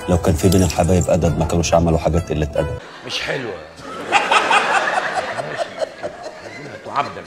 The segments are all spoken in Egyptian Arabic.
لو كان في بين الحبايب ادب ما كانوش عملوا حاجات قله ادب مش حلوه ماشي تعبر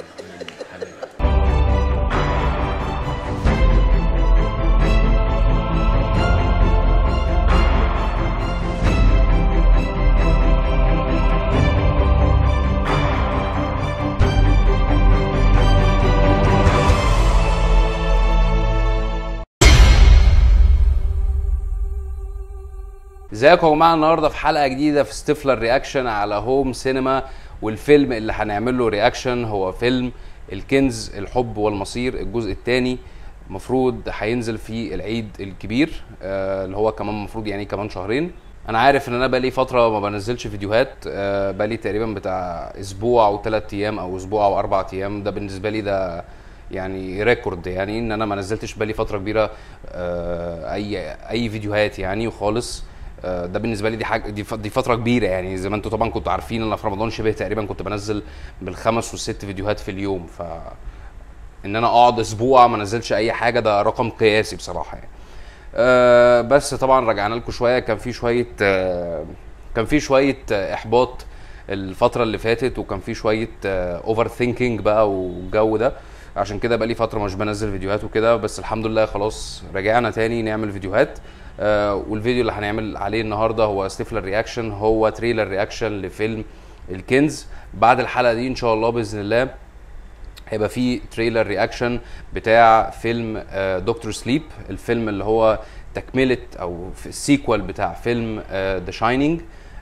ازيكم يا جماعه النهارده في حلقه جديده في ستيفلر رياكشن على هوم سينما والفيلم اللي هنعمل له رياكشن هو فيلم الكنز الحب والمصير الجزء الثاني المفروض هينزل في العيد الكبير آه اللي هو كمان المفروض يعني كمان شهرين انا عارف ان انا بقالي فتره ما بنزلش فيديوهات آه بقالي تقريبا بتاع اسبوع او ثلاث ايام او اسبوع او اربع ايام ده بالنسبه لي ده يعني ريكورد يعني ان انا ما نزلتش بقالي فتره كبيره آه اي اي فيديوهات يعني وخالص آه، ده بالنسبه لي دي حاجه دي ف- دي فتره كبيره يعني زي ما انتم طبعا كنتوا عارفين ان انا في رمضان شبه تقريبا كنت بنزل بالخمس والست فيديوهات في اليوم ف ان انا اقعد اسبوع ما انزلش اي حاجه ده رقم قياسي بصراحه يعني أه بس طبعا رجعنا لكم شويه كان في شويه أه كان في شويه آه، احباط الفتره اللي فاتت وكان في شويه اوفر ثينكينج بقى والجو ده عشان كده بقى لي فتره مش بنزل فيديوهات وكده بس الحمد لله خلاص رجعنا تاني نعمل فيديوهات آه والفيديو اللي هنعمل عليه النهارده هو ستيفلر رياكشن هو تريلر رياكشن لفيلم الكنز بعد الحلقه دي ان شاء الله باذن الله هيبقى في تريلر رياكشن بتاع فيلم دكتور سليب الفيلم اللي هو تكمله او في السيكوال بتاع فيلم ذا شاينينج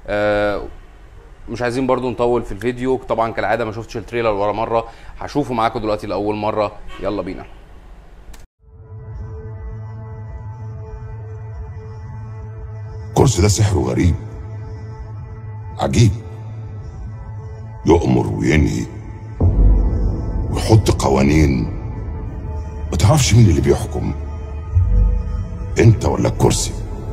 مش عايزين برضو نطول في الفيديو طبعا كالعاده ما شفتش التريلر ولا مره هشوفه معاكم دلوقتي لاول مره يلا بينا الكرسي ده سحره غريب عجيب يؤمر وينهي ويحط قوانين ما تعرفش مين اللي بيحكم انت ولا الكرسي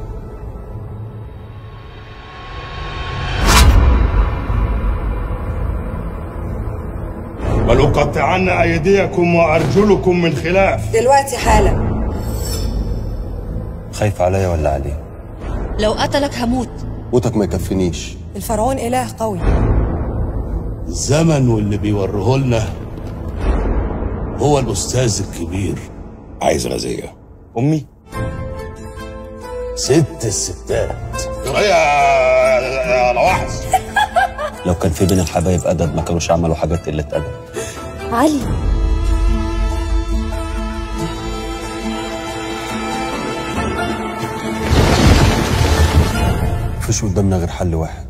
ولأقطعن أيديكم وأرجلكم من خلاف دلوقتي حالا خايف عليا ولا عليه لو قتلك هموت موتك ما يكفينيش الفرعون إله قوي الزمن واللي بيوريه لنا هو الأستاذ الكبير عايز غازية امي ست الستات يا لواحظ لو كان في بين الحبايب ادب ما كانوش عملوا حاجات قله ادب علي مفيش قدامنا غير حل واحد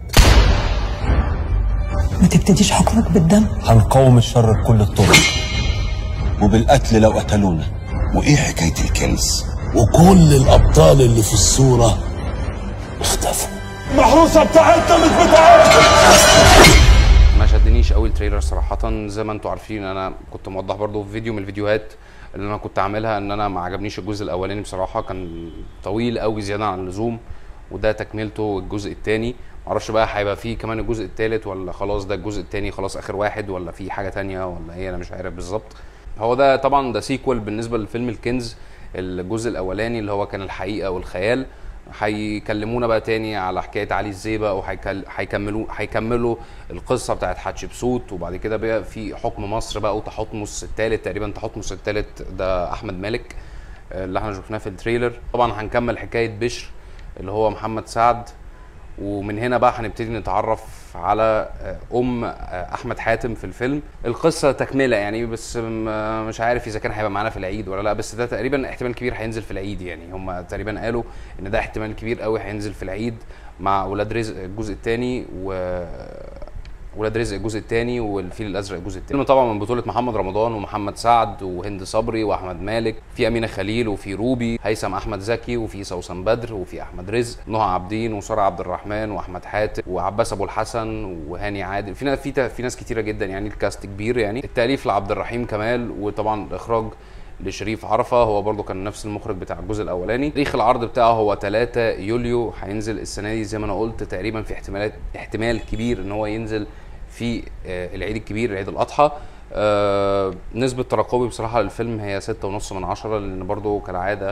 ما تبتديش حكمك بالدم هنقاوم الشر بكل الطرق وبالقتل لو قتلونا وايه حكاية الكنز وكل الأبطال اللي في الصورة اختفوا المحروسة بتاعتنا مش بتاعتنا ما شدنيش قوي التريلر صراحه زي ما انتم عارفين انا كنت موضح برضو في فيديو من الفيديوهات اللي انا كنت عاملها ان انا ما عجبنيش الجزء الاولاني بصراحه كان طويل قوي زياده عن اللزوم وده تكملته الجزء الثاني معرفش بقى هيبقى فيه كمان الجزء الثالث ولا خلاص ده الجزء الثاني خلاص اخر واحد ولا في حاجه تانية ولا ايه انا مش عارف بالظبط هو ده طبعا ده سيكوال بالنسبه لفيلم الكنز الجزء الاولاني اللي هو كان الحقيقه والخيال هيكلمونا بقى تاني على حكايه علي الزيبه وهيكملوا هيكملوا القصه بتاعت حتشبسوت وبعد كده بقى في حكم مصر بقى وتحتمس الثالث تقريبا تحتمس الثالث ده احمد مالك آه، اللي احنا شفناه في التريلر طبعا هنكمل حكايه بشر اللي هو محمد سعد ومن هنا بقى هنبتدي نتعرف على آه، ام آه، احمد حاتم في الفيلم القصه تكمله يعني بس م- مش عارف اذا كان هيبقى معانا في العيد ولا لا بس ده تقريبا احتمال كبير هينزل في العيد يعني هم تقريبا قالوا ان ده احتمال كبير قوي هينزل في العيد مع ولاد رزق الجزء الثاني و ولاد رزق الجزء الثاني والفيل الازرق الجزء الثاني الفيلم طبعا من بطوله محمد رمضان ومحمد سعد وهند صبري واحمد مالك في امينه خليل وفي روبي هيثم احمد زكي وفي سوسن بدر وفي احمد رزق نهى عابدين وساره عبد الرحمن واحمد حاتم وعباس ابو الحسن وهاني عادل في ناس في في ناس كتيره جدا يعني الكاست كبير يعني التاليف لعبد الرحيم كمال وطبعا الاخراج لشريف عرفه هو برضو كان نفس المخرج بتاع الجزء الاولاني تاريخ العرض بتاعه هو 3 يوليو هينزل السنه دي زي ما انا قلت تقريبا في احتمالات احتمال كبير ان هو ينزل في آه، العيد الكبير عيد الاضحى آه، نسبة ترقبي بصراحة للفيلم هي ستة ونص من عشرة لأن برضو كالعادة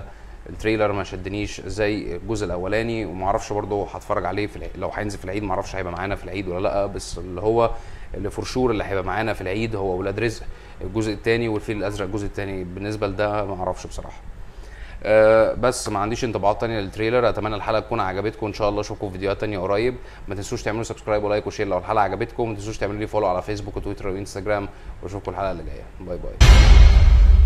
التريلر ما شدنيش زي الجزء الاولاني وما اعرفش برضه هتفرج عليه في العيد لو هينزل في العيد ما اعرفش هيبقى معانا في العيد ولا لا بس اللي هو اللي فور شور اللي هيبقى معانا في العيد هو ولاد رزق الجزء الثاني والفيل الازرق الجزء الثاني بالنسبه لده ما اعرفش بصراحه أه بس ما عنديش انطباعات تانية للتريلر اتمنى الحلقه تكون عجبتكم ان شاء الله اشوفكم في فيديوهات تانية قريب ما تنسوش تعملوا سبسكرايب ولايك وشير لو الحلقه عجبتكم ما تنسوش تعملوا لي فولو على فيسبوك وتويتر وانستجرام واشوفكم الحلقه اللي جايه باي باي